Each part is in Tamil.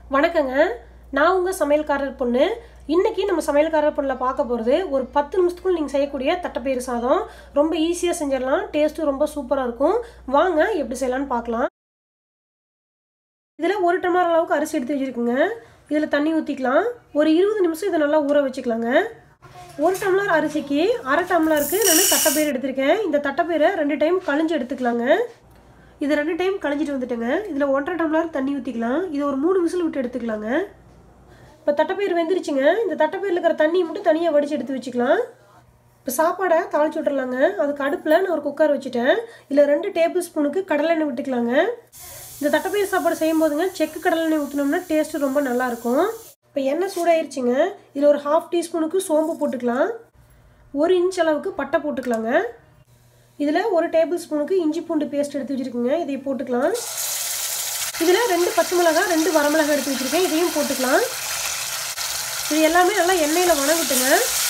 வணக்கங்க நான் உங்கள் சமையல்காரர் பொண்ணு இன்னைக்கு நம்ம சமையல்காரர் பொண்ணில் பார்க்க போகிறது ஒரு பத்து நிமிஷத்துக்குள்ள நீங்கள் செய்யக்கூடிய தட்டைப்பயிறு சாதம் ரொம்ப ஈஸியாக செஞ்சிடலாம் டேஸ்ட்டும் ரொம்ப சூப்பராக இருக்கும் வாங்க எப்படி செய்யலாம்னு பார்க்கலாம் இதில் ஒரு டம்ளர் அளவுக்கு அரிசி எடுத்து வச்சுருக்குங்க இதில் தண்ணி ஊற்றிக்கலாம் ஒரு இருபது நிமிஷம் இதை நல்லா ஊற வச்சுக்கலாங்க ஒரு டம்ளர் அரிசிக்கு அரை டம்ளருக்கு நான் தட்டைப்பயிறு எடுத்திருக்கேன் இந்த தட்டைப்பயிரை ரெண்டு டைம் கழிஞ்சு எடுத்துக்கலாங்க இது ரெண்டு டைம் கழிஞ்சிட்டு வந்துட்டேங்க இதில் ஒன்றரை டம்ளர் தண்ணி ஊற்றிக்கலாம் இது ஒரு மூணு விசில் விட்டு எடுத்துக்கலாங்க இப்போ தட்டைப்பயிறு வெந்துருச்சுங்க இந்த தட்டைப்பயிரில் இருக்கிற தண்ணியை மட்டும் தனியாக வடித்து எடுத்து வச்சுக்கலாம் இப்போ சாப்பாடை தாளிச்சு விட்றலாங்க அதுக்கு அடுப்பில் நான் ஒரு குக்கர் வச்சுட்டேன் இதில் ரெண்டு டேபிள் ஸ்பூனுக்கு கடலெண்ணெய் விட்டுக்கலாங்க இந்த தட்டைப்பயிறு சாப்பாடு செய்யும் போதுங்க செக்கு கடலெண்ணெய் ஊற்றினோம்னா டேஸ்ட்டு ரொம்ப நல்லாயிருக்கும் இப்போ எண்ணெய் சூடாயிருச்சுங்க இதில் ஒரு ஹாஃப் டீஸ்பூனுக்கு சோம்பு போட்டுக்கலாம் ஒரு இன்ச் அளவுக்கு பட்டை போட்டுக்கலாங்க இதில் ஒரு டேபிள் ஸ்பூனுக்கு இஞ்சி பூண்டு பேஸ்ட் எடுத்து வச்சுருக்குங்க இதை போட்டுக்கலாம் இதில் ரெண்டு பச்சை மிளகாய் ரெண்டு வரமிளகாய் எடுத்து வச்சுருக்கேன் இதையும் போட்டுக்கலாம் இது எல்லாமே நல்லா எண்ணெயில் வணங்கிட்டுங்க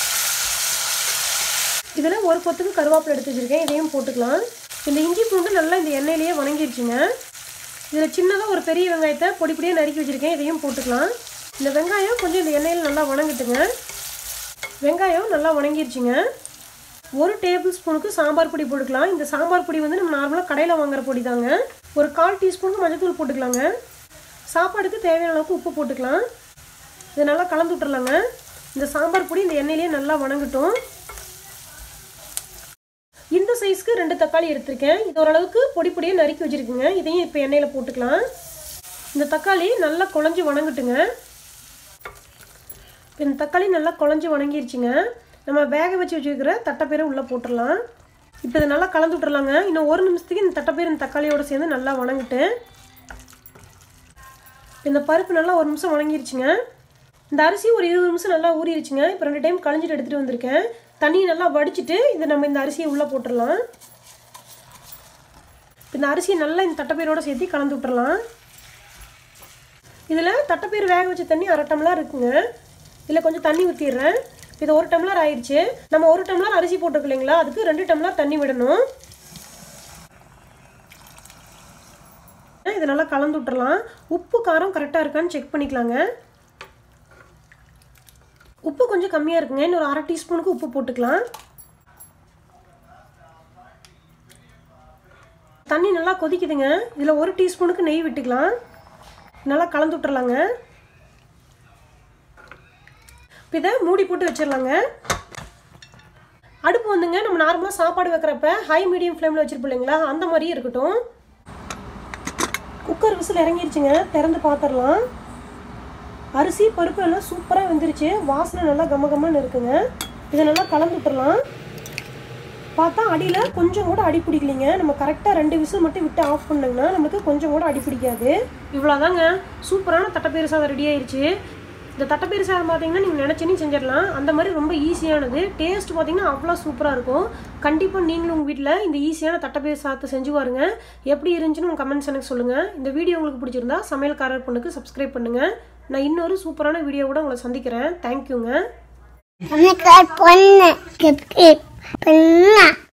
இதில் ஒரு கொத்துக்கு கருவேப்பிலை எடுத்து வச்சுருக்கேன் இதையும் போட்டுக்கலாம் இந்த இஞ்சி பூண்டு நல்லா இந்த எண்ணெயிலேயே வணங்கிடுச்சுங்க இதில் சின்னதாக ஒரு பெரிய வெங்காயத்தை பொடி பொடியாக நறுக்கி வச்சுருக்கேன் இதையும் போட்டுக்கலாம் இந்த வெங்காயம் கொஞ்சம் இந்த எண்ணெயில் நல்லா வணங்கிட்டுங்க வெங்காயம் நல்லா வணங்கிருச்சுங்க ஒரு டேபிள் ஸ்பூனுக்கு சாம்பார் பொடி போட்டுக்கலாம் இந்த சாம்பார் பொடி வந்து நம்ம நார்மலாக கடையில் வாங்குற பொடி தாங்க ஒரு கால் டீஸ்பூனுக்கு மஞ்சத்தூள் போட்டுக்கலாங்க சாப்பாடுக்கு தேவையான அளவுக்கு உப்பு போட்டுக்கலாம் இதை நல்லா கலந்து விட்டுறலாங்க இந்த சாம்பார் பொடி இந்த எண்ணெயிலேயே நல்லா வணங்கட்டும் இந்த சைஸ்க்கு ரெண்டு தக்காளி எடுத்திருக்கேன் இது ஓரளவுக்கு பொடி பொடியாக நறுக்கி வச்சுருக்குங்க இதையும் இப்போ எண்ணெயில் போட்டுக்கலாம் இந்த தக்காளி நல்லா குழஞ்சி வணங்கட்டுங்க இந்த தக்காளி நல்லா குழஞ்சி வணங்கிருச்சுங்க நம்ம வேக வச்சு வச்சுருக்கிற தட்டைப்பயிரை உள்ளே போட்டுடலாம் இப்போ இதை நல்லா கலந்து விட்டுறலாங்க இன்னும் ஒரு நிமிஷத்துக்கு இந்த தட்டைப்பயிறு இந்த தக்காளியோடு சேர்ந்து நல்லா வணங்கிட்டு இந்த பருப்பு நல்லா ஒரு நிமிஷம் வணங்கிருச்சுங்க இந்த அரிசி ஒரு இருபது நிமிஷம் நல்லா ஊறிடுச்சுங்க இப்போ ரெண்டு டைம் களைஞ்சிட்டு எடுத்துகிட்டு வந்திருக்கேன் தண்ணியை நல்லா வடிச்சிட்டு இதை நம்ம இந்த அரிசியை உள்ளே போட்டுடலாம் இந்த அரிசியை நல்லா இந்த தட்டைப்பயிரோட சேர்த்து கலந்து விட்டுறலாம் இதில் தட்டைப்பயிறு வேக வச்ச தண்ணி அரை டம்ளர் இருக்குங்க இதில் கொஞ்சம் தண்ணி ஊற்றிடுறேன் இது ஒரு டம்ளர் ஆயிடுச்சு நம்ம ஒரு டம்ளர் அரிசி போட்டிருக்கு இல்லைங்களா அதுக்கு ரெண்டு டம்ளர் தண்ணி விடணும் இதை நல்லா கலந்து விட்டுறலாம் உப்பு காரம் கரெக்டாக இருக்கான்னு செக் பண்ணிக்கலாங்க உப்பு கொஞ்சம் கம்மியாக இருக்குங்க இன்னொரு அரை டீஸ்பூனுக்கு உப்பு போட்டுக்கலாம் தண்ணி நல்லா கொதிக்குதுங்க இதில் ஒரு டீஸ்பூனுக்கு நெய் விட்டுக்கலாம் நல்லா கலந்து விட்டுறலாங்க இப்போ இதை மூடி போட்டு வச்சிடலாங்க அடுப்பு வந்துங்க நம்ம நார்மலாக சாப்பாடு வைக்கிறப்ப ஹை மீடியம் ஃப்ளேமில் வச்சுருப்போம் இல்லைங்களா அந்த மாதிரியே இருக்கட்டும் குக்கர் விசில் இறங்கிருச்சுங்க திறந்து பார்த்துடலாம் அரிசி பருப்பு எல்லாம் சூப்பராக வெந்துருச்சு வாசனை நல்லா கம கமன்னு இருக்குங்க இதை நல்லா கலந்து விட்டுறலாம் பார்த்தா அடியில் கொஞ்சம் கூட அடி பிடிக்கலிங்க நம்ம கரெக்டாக ரெண்டு விசில் மட்டும் விட்டு ஆஃப் பண்ணோங்கன்னா நமக்கு கொஞ்சம் கூட அடி பிடிக்காது இவ்வளோதாங்க சூப்பரான தட்டைப்பயிறு சாதம் ரெடி ஆயிடுச்சு இந்த தட்டைப்பயிறு சாதம் பார்த்தீங்கன்னா நீங்கள் நினச்சினே செஞ்சிடலாம் அந்த மாதிரி ரொம்ப ஈஸியானது டேஸ்ட் பார்த்தீங்கன்னா அவ்வளோ சூப்பராக இருக்கும் கண்டிப்பாக நீங்களும் உங்கள் வீட்டில் இந்த ஈஸியான தட்டைப்பயிறு சாதத்தை செஞ்சு பாருங்க எப்படி இருந்துச்சுன்னு உங்கள் கமெண்ட்ஸ் எனக்கு சொல்லுங்கள் இந்த வீடியோ உங்களுக்கு பிடிச்சிருந்தா சமையல்காரர் பொண்ணுக்கு சப்ஸ்கிரைப் பண்ணுங்கள் நான் இன்னொரு சூப்பரான வீடியோவோட உங்களை சந்திக்கிறேன் தேங்க்யூங்க சமையல் பொண்ணு பண்ண